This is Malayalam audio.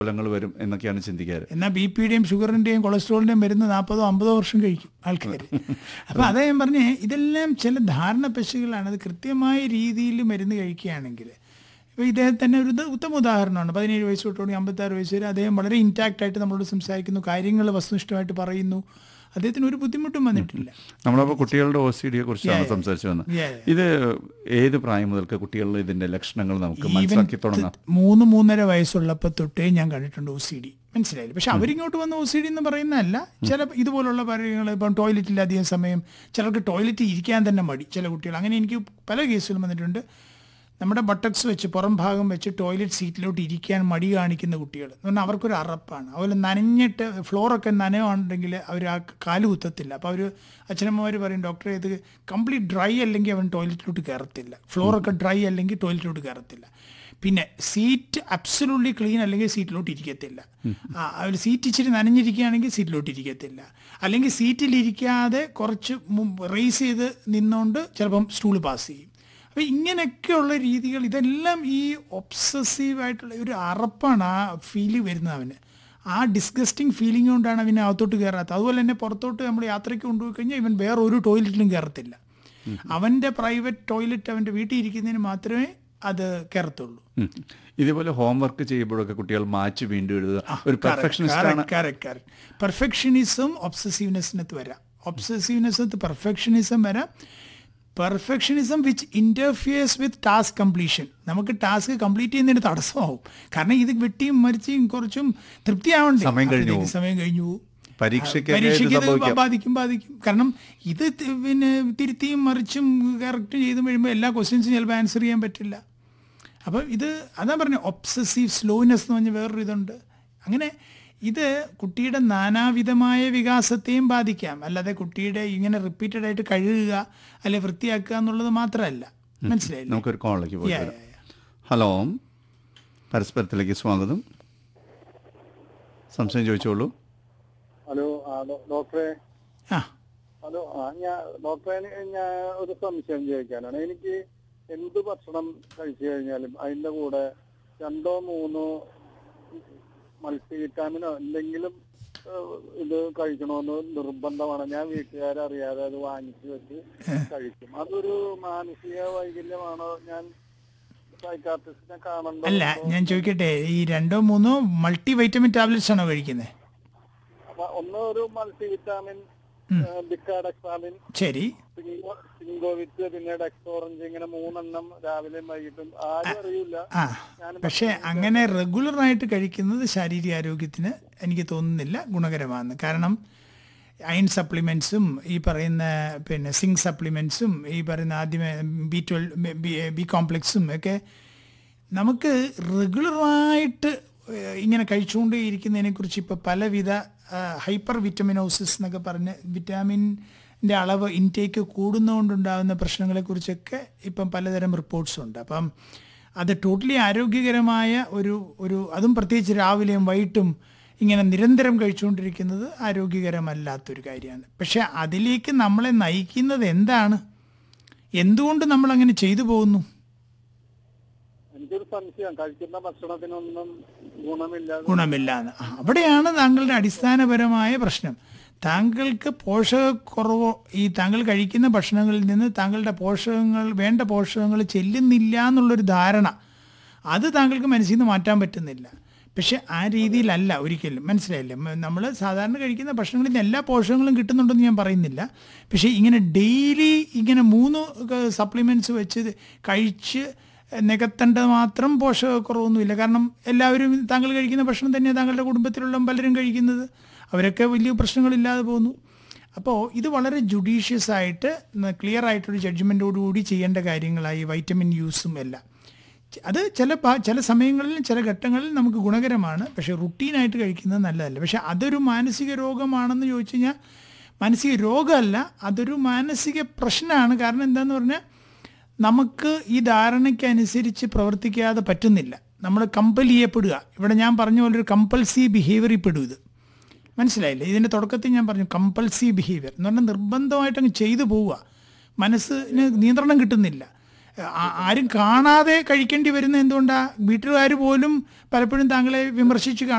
ഫലങ്ങൾ വരും എന്നൊക്കെയാണ് ചിന്തിക്കാറ് എന്നാൽ ബി പിയുടെയും ഷുഗറിൻ്റെയും കൊളസ്ട്രോളിൻ്റെയും മരുന്ന് നാൽപ്പതോ അമ്പതോ വർഷം കഴിക്കും ആൾക്കാർ അപ്പോൾ അതേ ഞാൻ പറഞ്ഞേ ഇതെല്ലാം ചില ധാരണ പശുകളാണ് അത് കൃത്യമായ രീതിയിൽ മരുന്ന് കഴിക്കുകയാണെങ്കിൽ ഇപ്പോൾ ഇദ്ദേഹം തന്നെ ഒരു ഇത് ഉത്തമ ഉദാഹരണമാണ് പതിനേഴ് വയസ്സ് തൊട്ടുകൂടി അമ്പത്താറ് വയസ്സ് വരെ അദ്ദേഹം വളരെ ഇൻടാക്റ്റ് ആയിട്ട് നമ്മളോട് സംസാരിക്കുന്നു കാര്യങ്ങൾ വസ്തുനിഷ്ഠമായിട്ട് പറയുന്നു അദ്ദേഹത്തിന് ഒരു ബുദ്ധിമുട്ടും വന്നിട്ടില്ല നമ്മളപ്പോൾ കുട്ടികളുടെ ഒ സി ഡിയെ കുറിച്ചാണ് Yeah, yeah. സംസാരിച്ചു വന്നത് Yeah, ഇത് ഏത് പ്രായം മുതൽക്ക് കുട്ടികളിൽ ഇതിന്റെ ലക്ഷണങ്ങൾ നമുക്ക് ഈവൻ മനസ്സിലാക്കി തുടങ്ങാം മൂന്ന് മൂന്നര വയസ്സുള്ളപ്പോൾ തൊട്ടേ ഞാൻ കണ്ടിട്ടുണ്ട് ഒ സി ഡി മനസ്സിലായില്ല പക്ഷെ അവരിങ്ങോട്ട് വന്ന ഒ സി ഡി എന്ന് പറയുന്നതല്ല ചില ഇതുപോലുള്ള കാര്യങ്ങൾ ഇപ്പം ടോയ്ലറ്റിൽ അധികം സമയം ചിലർക്ക് ടോയ്ലറ്റിൽ ഇരിക്കാൻ തന്നെ മടി ചില കുട്ടികൾ അങ്ങനെ എനിക്ക് പല കേസുകളും വന്നിട്ടുണ്ട് നമ്മുടെ ബട്ടക്സ് വെച്ച് പുറം ഭാഗം വെച്ച് ടോയ്ലറ്റ് സീറ്റിലോട്ട് ഇരിക്കാൻ മടി കാണിക്കുന്ന കുട്ടികൾ എന്ന് പറഞ്ഞാൽ അവർക്കൊരു അറപ്പാണ് അതുപോലെ നനഞ്ഞിട്ട് ഫ്ലോറൊക്കെ നനയുണ്ടെങ്കിൽ അവർ ആ കാല് കുത്തത്തില്ല അപ്പോൾ അവർ അച്ഛനമ്മമാർ പറയും ഡോക്ടറെ ഇത് കംപ്ലീറ്റ് ഡ്രൈ അല്ലെങ്കിൽ അവൻ ടോയ്ലറ്റിലോട്ട് കയറത്തില്ല ഫ്ലോറൊക്കെ ഡ്രൈ അല്ലെങ്കിൽ ടോയ്ലറ്റിലോട്ട് കയറത്തില്ല പിന്നെ സീറ്റ് അബ്സലൂട്ട്ലി ക്ലീൻ അല്ലെങ്കിൽ സീറ്റിലോട്ട് ഇരിക്കത്തില്ല ആ ഒരു സീറ്റ് ഇച്ചിരി നനഞ്ഞിരിക്കുകയാണെങ്കിൽ സീറ്റിലോട്ട് ഇരിക്കത്തില്ല അല്ലെങ്കിൽ സീറ്റിലിരിക്കാതെ കുറച്ച് റേസ് ചെയ്ത് നിന്നുകൊണ്ട് ചിലപ്പം സ്റ്റൂള് പാസ് ചെയ്യും അപ്പോൾ ഇങ്ങനെയൊക്കെയുള്ള രീതികൾ ഇതെല്ലാം ഈ ഒബ്സസീവ് ആയിട്ടുള്ള ഒരു അറപ്പാണ് ആ ഫീല് വരുന്നത് അവന് ആ ഡിസ്ഗസ്റ്റിംഗ് ഫീലിംഗ് കൊണ്ടാണ് അവന് അകത്തോട്ട് കയറാത്തത് അതുപോലെ തന്നെ പുറത്തോട്ട് നമ്മൾ യാത്രയ്ക്ക് കൊണ്ടുപോയി കഴിഞ്ഞാൽ ഇവൻ വേറെ ഒരു ടോയ്ലറ്റിലും കയറത്തില്ല അവൻ്റെ പ്രൈവറ്റ് ടോയ്ലറ്റ് അവൻ്റെ വീട്ടിൽ ഇരിക്കുന്നതിന് മാത്രമേ അത് കയറത്തുള്ളൂ ഉം. ഇതേപോലെ ഹോംവർക്ക് ചെയ്യുമ്പോഴൊക്കെ കുട്ടികൾ മാച്ച് വീണ്ടും എഴുതുക ഒരു പെർഫെക്ഷനിസ്റ്റ് ആണ് പെർഫെക്ഷനിസം ഒബ്സസീവ്നെസ്സിനകത്ത് വരാം ഒബ്സസീവ്നെസ്സിനകത്ത് പെർഫെക്ഷനിസം വരാം perfectionism which interferes with task completion നമുക്ക് ടാസ്ക് കംപ്ലീറ്റ് ചെയ്യുന്നതിന് തടസ്സമാവും കാരണം ഇത് വെട്ടിയും മരിച്ചും കുറച്ചും തൃപ്തിയാവണ്ടേ സമയം കഴിഞ്ഞു അപ്പോഴത്തേക്ക് സമയം കഴിഞ്ഞു പോകും പരീക്ഷയ്ക്ക് പരീക്ഷയ്ക്ക് ഇത് സംഭവിക്കാം ബാധിക്കും ബാധിക്കും കാരണം ഇത് തി- പിന്നെ തിരുത്തിയും മറിച്ചും കറക്റ്റ് ചെയ്ത് കഴിയുമ്പോൾ എല്ലാ ക്വസ്റ്റ്യൻസും ചിലപ്പോൾ ആൻസർ ചെയ്യാൻ പറ്റില്ല അപ്പം ഇത് അതാ പറഞ്ഞ ഒബ്സസീവ് സ്ലോനെസ് എന്ന് പറഞ്ഞ വേറൊരു ഇതുണ്ട് അങ്ങനെ ഇത് കുട്ടിയുടെ നാനാവിധമായ വികാസത്തെയും ബാധിക്കാം അല്ലാതെ കുട്ടിയുടെ ഇങ്ങനെ റിപ്പീറ്റഡ് ആയിട്ട് കഴുകുക അല്ലെ വൃത്തിയാക്കുക എന്നുള്ളത് മാത്രമല്ല മനസ്സിലായില്ലേ നമുക്കൊരു കോളിലേക്ക് പോയി Yeah, വരാം yeah, yeah. ഹലോ പരസ്പരത്തിലേക്ക് സ്വാഗതം സംശയം ചോദിച്ചോളൂ ഹലോ ആ ഡോ- ഡോക്ടറെ ആ ഹലോ ആ ഞാൻ ഡോക്ടറെ എനി- ഞാൻ ഒരു സംശയം ചോദിക്കാനാണ് എനിക്ക് എന്ത് ഭക്ഷണം കഴിച്ചു കഴിഞ്ഞാലും അതിന്റെ കൂടെ രണ്ടോ മൂന്നോ മൾട്ടി വിറ്റാമിനോ എന്തെങ്കിലും ഏഹ്, ഇത് കഴിക്കണമെന്ന് നിർബന്ധമാണ് ഞാൻ വീട്ടുകാരെ അറിയാതെ അത് വാങ്ങിച്ചു വെച്ച് കഴിക്കും അതൊരു മാനസിക വൈകല്യമാണോ ഞാൻ സൈക്കാട്രിസ്റ്റിനെ കാണണ്ടോ അല്ല ഞാൻ ചോദിക്കട്ടെ ഈ രണ്ടോ മൂന്നോ മൾട്ടി വൈറ്റമിൻ ടാബ്ലറ്റ്സ് ആണോ കഴിക്കുന്നത് അപ്പൊ ഒന്ന് ഒരു മൾട്ടി വിറ്റാമിൻ ബിക്കാഡെക്സാമിൻ ശരി സിങ്കോവിറ്റ് പിന്നെ ഡെക്സോറഞ്ച് ഇങ്ങനെ മൂന്നെണ്ണം രാവിലെയും വൈകിട്ടും ആരും അറിയില്ല ആ പക്ഷേ അങ്ങനെ റെഗുലറായിട്ട് കഴിക്കുന്നത് ശാരീരിക ആരോഗ്യത്തിന് എനിക്ക് തോന്നുന്നില്ല ഗുണകരമാണെന്ന് കാരണം അയൺ സപ്ലിമെൻസും ഈ പറയുന്ന പിന്നെ സിങ്ക് സപ്ലിമെൻസും ഈ പറയുന്ന ആദ്യമേ ബി ട്വൽവ് ബി കോംപ്ലക്സും ഒക്കെ നമുക്ക് റെഗുലറായിട്ട് ഏഹ്, ഇങ്ങനെ കഴിച്ചുകൊണ്ടേയിരിക്കുന്നതിനെക്കുറിച്ച് ഇപ്പോൾ പലവിധ ഹൈപ്പർ വിറ്റമിനോസിസ് എന്നൊക്കെ പറഞ്ഞ് വിറ്റാമിൻ്റെ അളവ് ഇൻടേക്ക് കൂടുന്നതുകൊണ്ടുണ്ടാകുന്ന പ്രശ്നങ്ങളെക്കുറിച്ചൊക്കെ ഇപ്പം പലതരം റിപ്പോർട്ട്സ് ഉണ്ട് അപ്പം അത് ടോട്ടലി ആരോഗ്യകരമായ ഒരു ഒരു അതും പ്രത്യേകിച്ച് രാവിലെയും വൈകിട്ടും ഇങ്ങനെ നിരന്തരം കഴിച്ചുകൊണ്ടിരിക്കുന്നത് ആരോഗ്യകരമല്ലാത്തൊരു കാര്യമാണ് പക്ഷെ അതിലേക്ക് നമ്മളെ നയിക്കുന്നത് എന്താണ് എന്തുകൊണ്ട് നമ്മൾ അങ്ങനെ ചെയ്തു പോകുന്നു എനിക്കൊരു സംശയം കഴിക്കുന്ന ഭക്ഷണത്തിനൊന്നും ഗുണമില്ല ഗുണമില്ലാന്ന് ആ, അവിടെയാണ് താങ്കളുടെ അടിസ്ഥാനപരമായ പ്രശ്നം താങ്കൾക്ക് പോഷകക്കുറവോ ഈ താങ്കൾ കഴിക്കുന്ന ഭക്ഷണങ്ങളിൽ നിന്ന് താങ്കളുടെ പോഷകങ്ങൾ വേണ്ട പോഷകങ്ങൾ ചെല്ലുന്നില്ല എന്നുള്ളൊരു ധാരണ അത് താങ്കൾക്ക് മനസ്സിൽ നിന്ന് മാറ്റാൻ പറ്റുന്നില്ല പക്ഷെ ആ രീതിയിലല്ല ഒരിക്കലും മനസ്സിലായില്ലേ നമ്മൾ സാധാരണ കഴിക്കുന്ന ഭക്ഷണങ്ങളിൽ നിന്ന് എല്ലാ പോഷകങ്ങളും കിട്ടുന്നുണ്ടെന്ന് ഞാൻ പറയുന്നില്ല പക്ഷേ ഇങ്ങനെ ഡെയിലി ഇങ്ങനെ മൂന്ന് സപ്ലിമെൻറ്റ്സ് വെച്ച് കഴിച്ച് നികത്തേണ്ടത് മാത്രം പോഷകക്കുറവൊന്നുമില്ല കാരണം എല്ലാവരും താങ്കൾ കഴിക്കുന്ന ഭക്ഷണം തന്നെയാണ് താങ്കളുടെ കുടുംബത്തിലുള്ള പലരും കഴിക്കുന്നത് അവരൊക്കെ വലിയ പ്രശ്നങ്ങളില്ലാതെ പോകുന്നു അപ്പോൾ ഇത് വളരെ ജുഡീഷ്യസ് ആയിട്ട് ക്ലിയർ ആയിട്ടൊരു ജഡ്ജ്മെൻറ്റോടുകൂടി ചെയ്യേണ്ട കാര്യങ്ങളായി വൈറ്റമിൻ യൂസും എല്ലാം അത് ചില പ- ചില സമയങ്ങളിൽ ചില ഘട്ടങ്ങളിൽ നമുക്ക് ഗുണകരമാണ് പക്ഷേ റുട്ടീനായിട്ട് കഴിക്കുന്നത് നല്ലതല്ല പക്ഷേ അതൊരു മാനസിക രോഗമാണെന്ന് ചോദിച്ചു കഴിഞ്ഞാൽ മാനസിക രോഗമല്ല അതൊരു മാനസിക പ്രശ്നമാണ് കാരണം എന്താന്ന് പറഞ്ഞാൽ നമുക്ക് ഈ ധാരണയ്ക്കനുസരിച്ച് പ്രവർത്തിക്കാതെ പറ്റുന്നില്ല നമ്മൾ കമ്പൽ ചെയ്യപ്പെടുക ഇവിടെ ഞാൻ പറഞ്ഞ പോലെ ഒരു കമ്പൽസീവ് ബിഹേവിയറിൽ പെടും ഇത് മനസ്സിലായില്ലേ ഇതിൻ്റെ തുടക്കത്തിൽ ഞാൻ പറഞ്ഞു കമ്പൽസീവ് ബിഹേവിയർ എന്ന് പറഞ്ഞാൽ നിർബന്ധമായിട്ട് അങ്ങ് ചെയ്തു പോവുക മനസ്സിന് നിയന്ത്രണം കിട്ടുന്നില്ല ആ- ആരും കാണാതെ കഴിക്കേണ്ടി വരുന്ന എന്തുകൊണ്ടാ വീട്ടുകാർ പോലും പലപ്പോഴും താങ്കളെ വിമർശിച്ച് കാണും